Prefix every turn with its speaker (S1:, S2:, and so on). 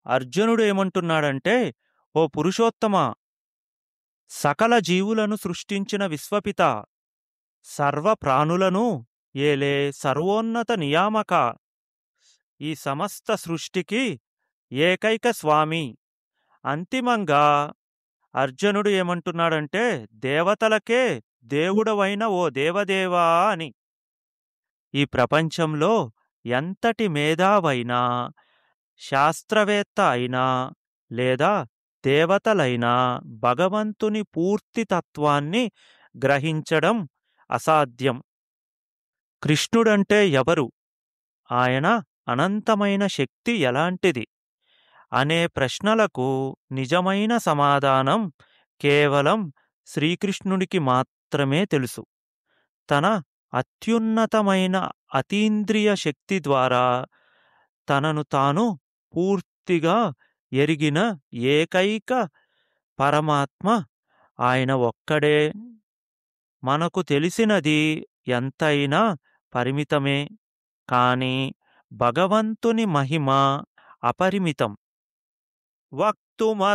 S1: అర్జునుడు ఏమంటున్నాడంటే ఓ పురుషోత్తమా సకల జీవులను సృష్టించిన విశ్వపిత సర్వ ప్రాణులను ఏలే సర్వోన్నత నియామక ఈ సమస్త సృష్టికి ఏకైక స్వామి అంతిమంగా అర్జునుడు ఏమంటున్నాడంటే దేవతలకే దేవుడవైన ఓ దేవదేవా అని ఈ ప్రపంచంలో ఎంతటి మేధావైనా శాస్త్రవేత్త అయినా లేదా దేవతలైనా భగవంతుని పూర్తి తత్వాన్ని గ్రహించడం అసాధ్యం కృష్ణుడంటే ఎవరు ఆయన అనంతమైన శక్తి ఎలాంటిది అనే ప్రశ్నలకు నిజమైన సమాధానం కేవలం శ్రీకృష్ణుడికి మాత్రమే తెలుసు తన అత్యున్నతమైన అతీంద్రియ శక్తి ద్వారా తనను తాను పూర్తిగా ఎరిగిన ఏకైక పరమాత్మ ఆయన ఒక్కడే మనకు తెలిసినది ఎంతైనా పరిమితమే కాని భగవంతుని మహిమ అపరిమితం వక్తుమ